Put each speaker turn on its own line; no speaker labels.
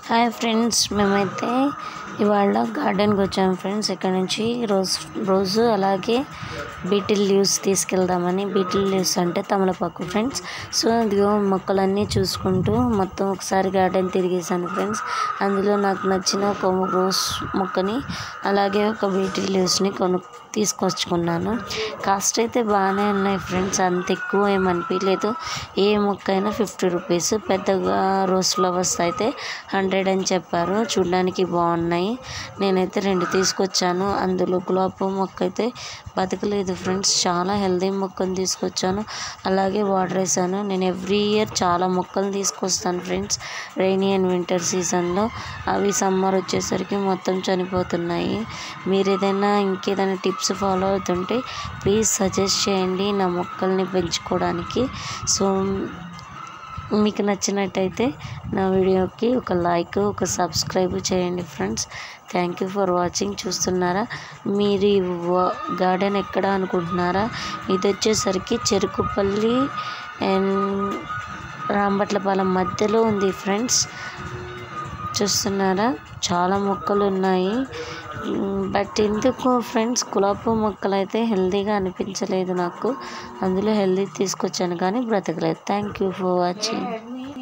hi friends మేమైతే ఇవాళ గార్డెన్కి వచ్చాము ఫ్రెండ్స్ ఇక్కడ నుంచి రోజ్ రోజు అలాగే బీటిల్ లీవ్స్ తీసుకెళ్దామని బీటిల్ లీవ్స్ అంటే తమలపాకు ఫ్రెండ్స్ సో ఇదిగో మొక్కలన్నీ చూసుకుంటూ మొత్తం ఒకసారి గార్డెన్ తిరిగేసాను ఫ్రెండ్స్ అందులో నాకు నచ్చిన ఒక రోజ్ మొక్కని అలాగే ఒక బీటిల్ లీవ్స్ని కొను తీసుకొచ్చుకున్నాను కాస్ట్ అయితే బాగానే ఉన్నాయి ఫ్రెండ్స్ అంత ఎక్కువ ఏమనిపించలేదు ఏ మొక్క అయినా ఫిఫ్టీ రూపీస్ పెద్దగా రోజ్ ఫ్లవర్స్ అయితే హండ్రెడ్ అని చెప్పారు చూడడానికి బాగున్నాయి నేనైతే రెండు తీసుకొచ్చాను అందులో గులాబీ పువ్వు మొక్క అయితే బతకలేదు ఫ్రెండ్స్ చాలా హెల్దీ మొక్కను తీసుకొచ్చాను అలాగే వాటర్ వేసాను నేను ఎవ్రీ ఇయర్ చాలా మొక్కలు తీసుకొస్తాను ఫ్రెండ్స్ రైనీ అండ్ వింటర్ సీజన్లో అవి సమ్మర్ వచ్చేసరికి మొత్తం చనిపోతున్నాయి మీరు ఏదైనా ఇంకేదైనా టిప్స్ ఫాలో అవుతుంటే ప్లీజ్ సజెస్ట్ చేయండి నా మొక్కల్ని పెంచుకోవడానికి సో మీకు నచ్చినట్టయితే నా వీడియోకి ఒక లైక్ ఒక సబ్స్క్రైబ్ చేయండి friends thank you for watching చూస్తున్నారా మీరు ఈ గార్డెన్ ఎక్కడ అనుకుంటున్నారా ఇది వచ్చేసరికి చెరుకుపల్లి అండ్ రాంబట్లపాలెం మధ్యలో ఉంది ఫ్రెండ్స్ చూస్తున్నారా చాలా మొక్కలు ఉన్నాయి బట్ ఎందుకు ఫ్రెండ్స్ గులాబీ మొక్కలు అయితే హెల్తీగా అనిపించలేదు నాకు అందులో హెల్తీ తీసుకొచ్చాను కానీ బ్రతకలేదు థ్యాంక్ యూ ఫర్ వాచింగ్